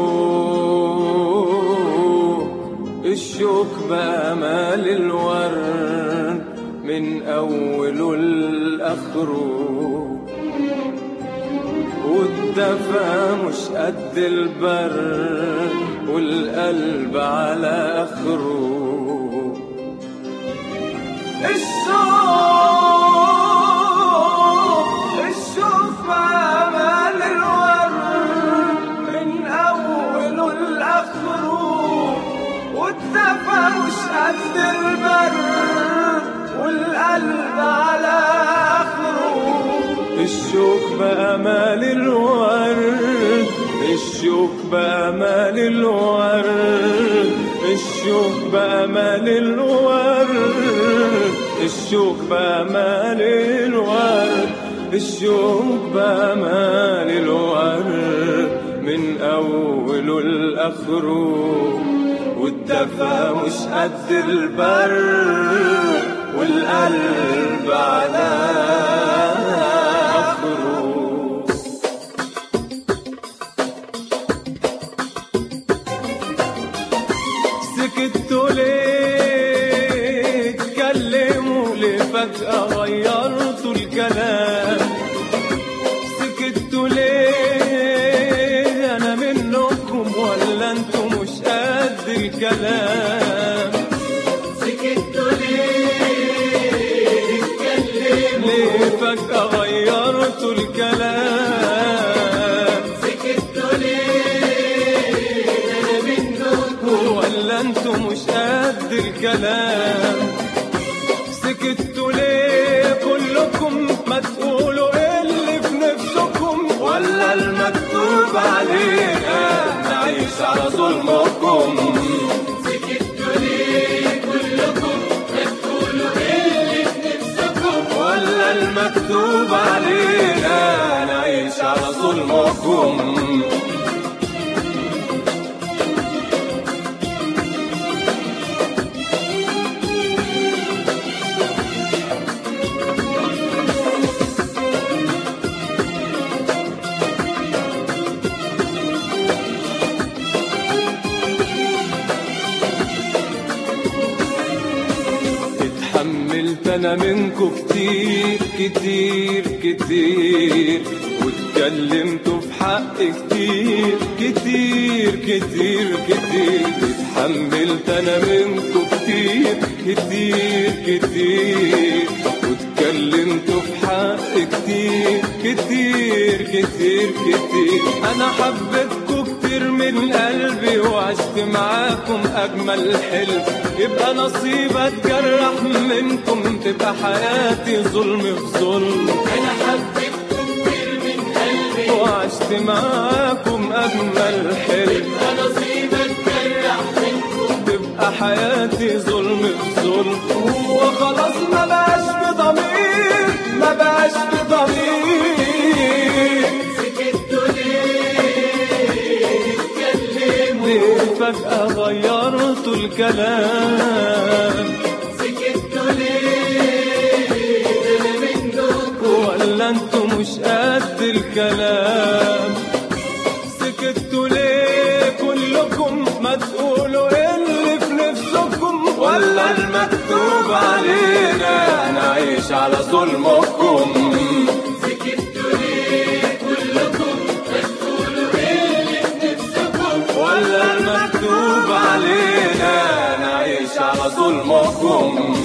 الشوق الشوق بأمال الورد من أوله لآخره والدفا مش قد البرد والقلب على آخره الشوق الشوق بأمال الورد من أوله لآخره والدفا مش قد البرد والقلب على آخره الشوق بأمال الورد الشوق بأمال الورد الشوق بأمال الورد الشوق بأمال الورد الشوق بأمال الورد من أوله لآخره والدفا مش قد البرد والقلب على آخره سكتوا ليه اتكلموا ليه فجأة غيرتوا الكلام سكتوا ليه أنا منكم ولا انتوا مش قد الكلام سكتوا ليه اتكلموا ليه فجأة غيرتوا الكلام سكتوا ليه انا منكم ولا انتوا مش قد الكلام سكتوا ليه كلكم ما تقولوا إيه اللي في نفسكم ولا المكتوب علينا نعيش على ظلمكم سكتوا ليه كلكم تقولوا ايه اللي في نفسكم ولا المكتوب علينا نعيش على ظلمكم اتحملت انا منكم كتير كتير كتير واتكلمتوا في حق كتير كتير كتير كتير اتحملت انا منكم كتير كتير كتير واتكلمتوا في حق كتير كتير كتير كتير انا حبيتكم كتير من قلبي وعشت معاكم اجمل حلم يبقى نصيب اتجرح منكم تبقى حياتي ظلم في ظلم انا حبيتكم كتير من قلبي وعشت معاكم اجمل حلم انا نصيب اتجرح منكم تبقى حياتي ظلم في ظلم وخلاص ما بقاش بضمير ما بقاش بضمير سكتوا ليه اتكلموا ليه فجأة غيرتوا الكلام سكتوا ليه انا منكم ولا انتوا مش قد الكلام سكتوا ليه كلكم ما تقولوا إيه اللي في نفسكم ولا المكتوب علينا نعيش على ظلمكم سكتوا ليه كلكم تقولوا ايه اللي في نفسكم ولا المكتوب علينا نعيش على ظلمكم